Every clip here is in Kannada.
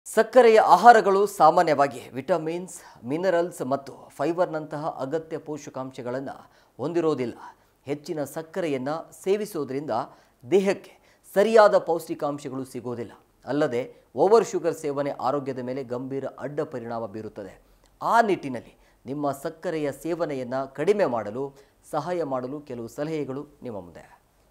ಸಕ್ಕರೆಯ ಆಹಾರಗಳು ಸಾಮಾನ್ಯವಾಗಿ ವಿಟಮಿನ್ಸ್ ಮಿನರಲ್ಸ್ ಮತ್ತು ಫೈಬರ್ನಂತಹ ಅಗತ್ಯ ಪೋಷಕಾಂಶಗಳನ್ನು ಹೊಂದಿರೋದಿಲ್ಲ ಹೆಚ್ಚಿನ ಸಕ್ಕರೆಯನ್ನು ಸೇವಿಸೋದ್ರಿಂದ ದೇಹಕ್ಕೆ ಸರಿಯಾದ ಪೌಷ್ಟಿಕಾಂಶಗಳು ಸಿಗೋದಿಲ್ಲ ಅಲ್ಲದೆ ಓವರ್ ಶುಗರ್ ಸೇವನೆ ಆರೋಗ್ಯದ ಮೇಲೆ ಗಂಭೀರ ಅಡ್ಡ ಪರಿಣಾಮ ಬೀರುತ್ತದೆ ಆ ನಿಟ್ಟಿನಲ್ಲಿ ನಿಮ್ಮ ಸಕ್ಕರೆಯ ಸೇವನೆಯನ್ನು ಕಡಿಮೆ ಮಾಡಲು ಸಹಾಯ ಮಾಡಲು ಕೆಲವು ಸಲಹೆಗಳು ನಿಮ್ಮ ಮುಂದೆ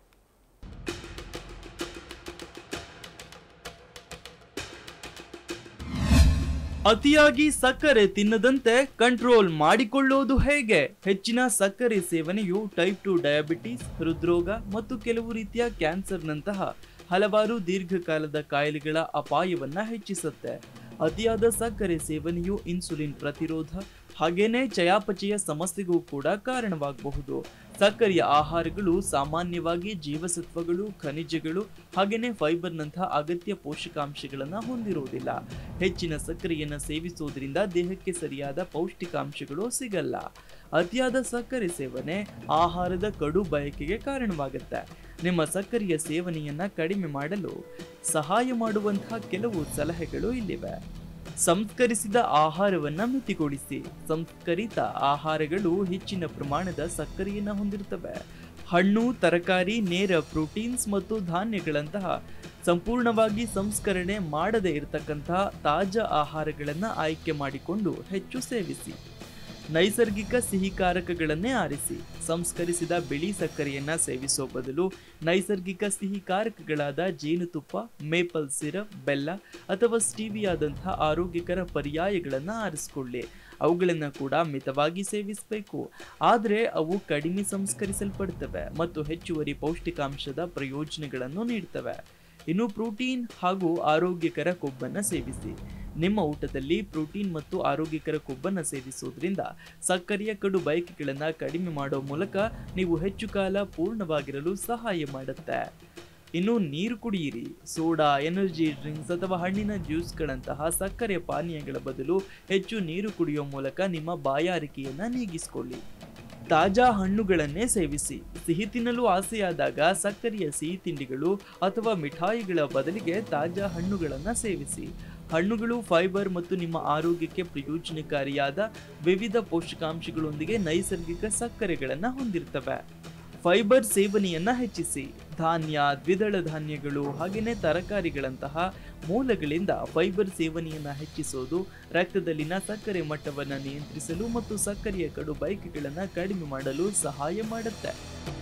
ಅತಿಯಾಗಿ ಸಕ್ಕರೆ ತಿನ್ನದಂತೆ ಕಂಟ್ರೋಲ್ ಮಾಡಿಕೊಳ್ಳೋದು ಹೇಗೆ ಹೆಚ್ಚಿನ ಸಕ್ಕರೆ ಸೇವನೆಯು ಟೈಪ್ ಟು ಡಯಾಬಿಟಿಸ್ ಹೃದ್ರೋಗ ಮತ್ತು ಕೆಲವು ರೀತಿಯ ಕ್ಯಾನ್ಸರ್ನಂತಹ ಹಲವಾರು ದೀರ್ಘಕಾಲದ ಕಾಯಿಲೆಗಳ ಅಪಾಯವನ್ನ ಹೆಚ್ಚಿಸುತ್ತೆ ಅತಿಯಾದ ಸಕ್ಕರೆ ಸೇವನೆಯು ಇನ್ಸುಲಿನ್ ಪ್ರತಿರೋಧ ಹಾಗೇನೇ ಚಯಾಪಚಯ ಸಮಸ್ಯೆಗೂ ಕೂಡ ಕಾರಣವಾಗಬಹುದು ಸಕ್ಕರೆಯ ಆಹಾರಗಳು ಸಾಮಾನ್ಯವಾಗಿ ಜೀವಸತ್ವಗಳು ಖನಿಜಗಳು ಹಾಗೇನೆ ಫೈಬರ್ನಂತಹ ಅಗತ್ಯ ಪೋಷಕಾಂಶಗಳನ್ನು ಹೊಂದಿರುವುದಿಲ್ಲ ಹೆಚ್ಚಿನ ಸಕ್ಕರೆಯನ್ನು ಸೇವಿಸುವುದರಿಂದ ದೇಹಕ್ಕೆ ಸರಿಯಾದ ಪೌಷ್ಟಿಕಾಂಶಗಳು ಸಿಗಲ್ಲ ಅತಿಯಾದ ಸಕ್ಕರೆ ಸೇವನೆ ಆಹಾರದ ಕಡು ಬಯಕೆಗೆ ಕಾರಣವಾಗುತ್ತೆ ನಿಮ್ಮ ಸಕ್ಕರೆಯ ಸೇವನೆಯನ್ನ ಕಡಿಮೆ ಮಾಡಲು ಸಹಾಯ ಮಾಡುವಂತಹ ಕೆಲವು ಸಲಹೆಗಳು ಇಲ್ಲಿವೆ ಸಂಸ್ಕರಿಸಿದ ಆಹಾರವನ್ನ ಮಿತಿಗೊಳಿಸಿ ಸಂಸ್ಕರಿತ ಆಹಾರಗಳು ಹೆಚ್ಚಿನ ಪ್ರಮಾಣದ ಸಕ್ಕರೆಯನ್ನು ಹೊಂದಿರುತ್ತವೆ ಹಣ್ಣು ತರಕಾರಿ ನೇರ ಪ್ರೋಟೀನ್ಸ್ ಮತ್ತು ಧಾನ್ಯಗಳಂತಹ ಸಂಪೂರ್ಣವಾಗಿ ಸಂಸ್ಕರಣೆ ಮಾಡದೇ ಇರತಕ್ಕಂತಹ ತಾಜಾ ಆಹಾರಗಳನ್ನು ಆಯ್ಕೆ ಮಾಡಿಕೊಂಡು ಹೆಚ್ಚು ಸೇವಿಸಿ ನೈಸರ್ಗಿಕ ಸಿಹಿಕಾರಕಗಳನ್ನೇ ಆರಿಸಿ ಸಂಸ್ಕರಿಸಿದ ಬಿಳಿ ಸಕ್ಕರೆಯನ್ನ ಸೇವಿಸೋ ಬದಲು ನೈಸರ್ಗಿಕ ಸಿಹಿಕಾರಕಗಳಾದ ಜೇನುತುಪ್ಪ ಮೇಪಲ್ ಸಿರಪ್ ಬೆಲ್ಲ ಅಥವಾ ಸ್ಟೀವಿಯಾದಂತಹ ಆರೋಗ್ಯಕರ ಪರ್ಯಾಯಗಳನ್ನು ಆರಿಸಿಕೊಳ್ಳಿ ಅವುಗಳನ್ನು ಕೂಡ ಮಿತವಾಗಿ ಸೇವಿಸಬೇಕು ಆದರೆ ಅವು ಕಡಿಮೆ ಸಂಸ್ಕರಿಸಲ್ಪಡ್ತವೆ ಮತ್ತು ಹೆಚ್ಚುವರಿ ಪೌಷ್ಟಿಕಾಂಶದ ಪ್ರಯೋಜನಗಳನ್ನು ನೀಡ್ತವೆ ಇನ್ನು ಪ್ರೋಟೀನ್ ಹಾಗೂ ಆರೋಗ್ಯಕರ ಕೊಬ್ಬನ್ನು ಸೇವಿಸಿ ನಿಮ್ಮ ಊಟದಲ್ಲಿ ಪ್ರೋಟೀನ್ ಮತ್ತು ಆರೋಗ್ಯಕರ ಕೊಬ್ಬನ್ನು ಸೇವಿಸುವುದರಿಂದ ಸಕ್ಕರೆಯ ಕಡು ಬಯಕೆಗಳನ್ನು ಕಡಿಮೆ ಮಾಡೋ ಮೂಲಕ ನೀವು ಹೆಚ್ಚು ಕಾಲ ಪೂರ್ಣವಾಗಿರಲು ಸಹಾಯ ಮಾಡುತ್ತೆ ಇನ್ನು ನೀರು ಕುಡಿಯಿರಿ ಸೋಡಾ ಎನರ್ಜಿ ಡ್ರಿಂಕ್ಸ್ ಅಥವಾ ಹಣ್ಣಿನ ಜ್ಯೂಸ್ಗಳಂತಹ ಸಕ್ಕರೆ ಪಾನೀಯಗಳ ಬದಲು ಹೆಚ್ಚು ನೀರು ಕುಡಿಯೋ ಮೂಲಕ ನಿಮ್ಮ ಬಾಯಾರಿಕೆಯನ್ನು ನೀಗಿಸಿಕೊಳ್ಳಿ ತಾಜಾ ಹಣ್ಣುಗಳನ್ನೇ ಸೇವಿಸಿ ಸಿಹಿ ತಿನ್ನಲು ಆಸೆಯಾದಾಗ ಸಕ್ಕರೆಯ ಸಿಹಿ ತಿಂಡಿಗಳು ಅಥವಾ ಮಿಠಾಯಿಗಳ ಬದಲಿಗೆ ತಾಜಾ ಹಣ್ಣುಗಳನ್ನು ಸೇವಿಸಿ ಹಣ್ಣುಗಳು ಫೈಬರ್ ಮತ್ತು ನಿಮ್ಮ ಆರೋಗ್ಯಕ್ಕೆ ಪ್ರಯೋಜನಕಾರಿಯಾದ ವಿವಿಧ ಪೋಷಕಾಂಶಗಳೊಂದಿಗೆ ನೈಸರ್ಗಿಕ ಸಕ್ಕರೆಗಳನ್ನು ಹೊಂದಿರ್ತವೆ ಫೈಬರ್ ಸೇವನೆಯನ್ನ ಹೆಚ್ಚಿಸಿ ಧಾನ್ಯ ದ್ವಿದಳ ಧಾನ್ಯಗಳು ಹಾಗೆಯೇ ತರಕಾರಿಗಳಂತಹ ಮೂಲಗಳಿಂದ ಫೈಬರ್ ಸೇವನೆಯನ್ನ ಹೆಚ್ಚಿಸೋದು ರಕ್ತದಲ್ಲಿನ ಸಕ್ಕರೆ ಮಟ್ಟವನ್ನು ನಿಯಂತ್ರಿಸಲು ಮತ್ತು ಸಕ್ಕರೆಯ ಕಡು ಬಯಕೆಗಳನ್ನು ಕಡಿಮೆ ಮಾಡಲು ಸಹಾಯ ಮಾಡುತ್ತೆ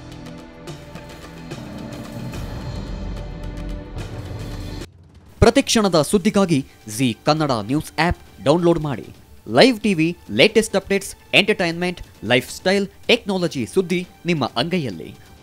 ಪ್ರತಿಕ್ಷಣದ ಸುದ್ದಿಗಾಗಿ Zee Kannada news app download ಮಾಡಿ live TV latest updates entertainment lifestyle technology ಸುದ್ದಿ ನಿಮ್ಮ ಅಂಗೈಯಲ್ಲಿ